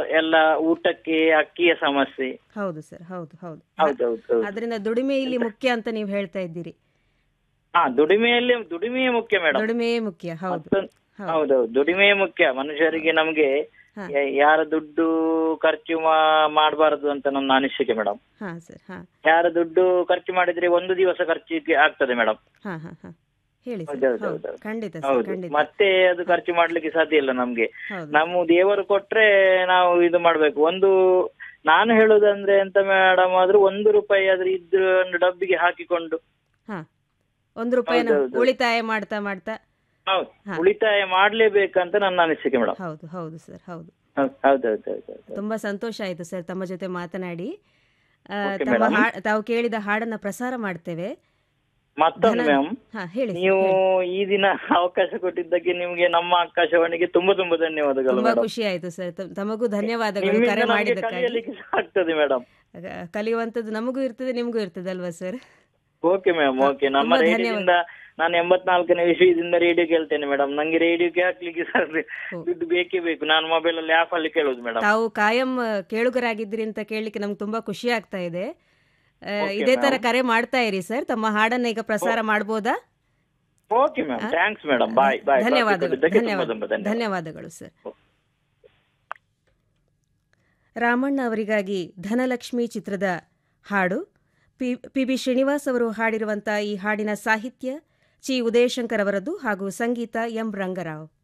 ಎಲ್ಲ ಊಟಕ್ಕೆ ಅಕ್ಕಿಯ ಸಮಸ್ಯೆ ಹೌದು ಸರ್ ಹೌದು ಹೌದು ಹೌದೌದು ಹೌದು. ಅದರಿಂದ ದುಡಿಮೆ ಇಲ್ಲಿ ಮುಖ್ಯ ಅಂತ ನೀವು ಹೇಳ್ತಾ ಇದ್ದೀರಿ ಹಾ ದುಡಿಮೆಯಲ್ಲಿ ದುಡಿಮೆಯೇ ಮುಖ್ಯ ಮೇಡಮ್ ದುಡಿಮೆಯೇ ಮುಖ್ಯ ಹೌದು ಹೌದು. ಹೌದೌದು ದುಡಿಮೆಯೇ ಮುಖ್ಯ ಮನುಷ್ಯರಿಗೆ ನಮ್ಗೆ ಹಾ. ಯ- ಯಾರ ದುಡ್ಡು ಖರ್ಚು ಮಾ- ಮಾಡಬಾರದು ಅಂತ ನನ್ನ ಅನಿಸಿಕೆ ಮೇಡಮ್ ಹಾ ಸರ್ ಹಾ ಯಾರ ದುಡ್ಡು ಖರ್ಚು ಮಾಡಿದ್ರೆ ಒಂದು ದಿವಸ ಖರ್ಚಿಗೆ ಆಗ್ತದೆ ಮೇಡಮ್ ಹಾ ಹಾ ಹಾ ಹೇಳಿ ಸರ್ ಹೌದೌದು, ಹೌದು ಹೌದು. ಖಂಡಿತ ಸರ್ ಹೌದು ಖಂಡಿತ ಮತ್ತೆ ಅದು ಖರ್ಚು ಮಾಡ್ಲಿಕ್ಕೆ ಸಾಧ್ಯ ಇಲ್ಲ ನಮ್ಗೆ ಹೌದು ನಮ್ಮ ದೇವರು ಕೊಟ್ರೆ ನಾವು ಇದು ಮಾಡ್ಬೇಕು ಒಂದು ನಾನು ಹೇಳುದಂದ್ರೆ ಎಂತ ಮೇಡಮ್ ಆದ್ರೂ ಒಂದು ರೂಪಾಯಿ ಆದ್ರೂ ಇದ್ದು ಒಂದು ಡಬ್ಬಿಗೆ ಹಾಕಿಕೊಂಡು ಹಾ ಒಂದು ರೂಪಾಯಿನ ಹೌದೌದು. ಉಳಿತಾಯ ಮಾಡ್ತಾ ಮಾಡ್ತಾ ಹೌದು ಹಾ. ಉಳಿತಾಯ ಮಾಡ್ಲೇಬೇಕಂತ ನನ್ನ ಅನಿಸಿಕೆ ಮೇಡಮ್ ಹೌದು ಹೌದು ಸರ್ ಹೌದು ಹೌದೌದು ತುಂಬಾ ಸಂತೋಷ ಆಯ್ತು ಸರ್ ತಮ್ಮ ಜೊತೆ ಮಾತನಾಡಿ ಆ, Okay, ತಮ್ಮ madam. ಹಾ- ತಾವು ಕೇಳಿದ ಹಾಡನ್ನ ಪ್ರಸಾರ ಮಾಡ್ತೇವೆ ಮತ್ತೊಮ್ಮೆ ಧನ- ಮ್ಯಾಮ್ ಹಾ ಹೇಳಿ ಸರ್, ನೀವು ಹೇಳಿ. ಈ ದಿನ ಅವಕಾಶ ಕೊಟ್ಟಿದ್ದಕ್ಕೆ ನಿಮ್ಗೆ ನಮ್ಮ ಆಕಾಶವಾಣಿಗೆ ತುಂಬಾ ತುಂಬಾ ಧನ್ಯವಾದಗಳು ತುಂಬಾ ಮೇಡಮ್ ಖುಷಿ ಆಯ್ತು ಸರ್ ತ- ತಮಗೂ ಧನ್ಯವಾದಗಳು ನಿಮ್ಮಿಂದ ಕರೆ ನಮ್ಗೆ ಮಾಡಿದ್ದಕ್ಕಾಗಿ ಕಲಿಯಲಿಕ್ಕೆ ಆಗ್ತದೆ ಮೇಡಮ್ ಅಹ್, ಕಲಿಯುವಂಥದ್ದು ನಮಗೂ ಇರ್ತದೆ ನಿಮಗೂ ಇರ್ತದೆ ಅಲ್ವಾ ಸರ್ ಓಕೆ ಮ್ಯಾಮ್ ಓಕೆ ನಮ್ಮ ತುಂಬಾ ರೇಡಿಯೋದಿಂದ ನಾನು ಎಂಬತ್ನಾಲ್ಕನೇ ವಿಷಯದಿಂದ ರೇಡಿಯೋ ಕೇಳ್ತೇನೆ ಮೇಡಮ್ ನಂಗೆ ರೇಡಿಯೋಗೆ ಹಾಕ್ಲಿಕ್ಕೆ ಸರ್ ಓ. ದುಡ್ಡು ಬೇಕೇ ಬೇಕು ನಾನು ಮೊಬೈಲ್ ಅಲ್ಲಿ ಆಫ್ ಅಲ್ಲಿ ಕೇಳುದು ಮೇಡಮ್ ತಾವು ಕಾಯಂ ಕೇಳುಗರಾಗಿದ್ದೀರಿ ಅಂತ ಕೇಳಲಿಕ್ಕೆ ನಮ್ಗೆ ತುಂಬಾ ಖುಷಿ ಆಗ್ತಾ ಇದೆ ಅಹ್, Okay, ಇದೇ ತರ ma'am. ಕರೆ ಮಾಡ್ತಾ ಇರಿ ಸರ್ ತಮ್ಮ ಹಾಡನ್ನ ಈಗ ಪ್ರಸಾರ ಮಾಡ್ಬೋದಾ okay ma'am thanks madam bye bye ಧನ್ಯವಾದಗಳು ತುಂಬಾ ಧನ್ಯವಾದ ತುಂಬಾ ಧನ್ಯವಾದ ಧನ್ಯವಾದಗಳು ಸರ್ ರಾಮಣ್ಣ ಅವರಿಗಾಗಿ ಧನಲಕ್ಷ್ಮಿ ಚಿತ್ರದ ಹಾಡು ಪಿ ಪಿ ಬಿ ಶ್ರೀನಿವಾಸ್ ಅವರು ಹಾಡಿರುವಂಥ ಈ ಹಾಡಿನ ಸಾಹಿತ್ಯ ಚಿ ಉದಯಶಂಕರ್ ಅವರದ್ದು ಹಾಗೂ ಸಂಗೀತ ಎಂ ರಂಗರಾವ್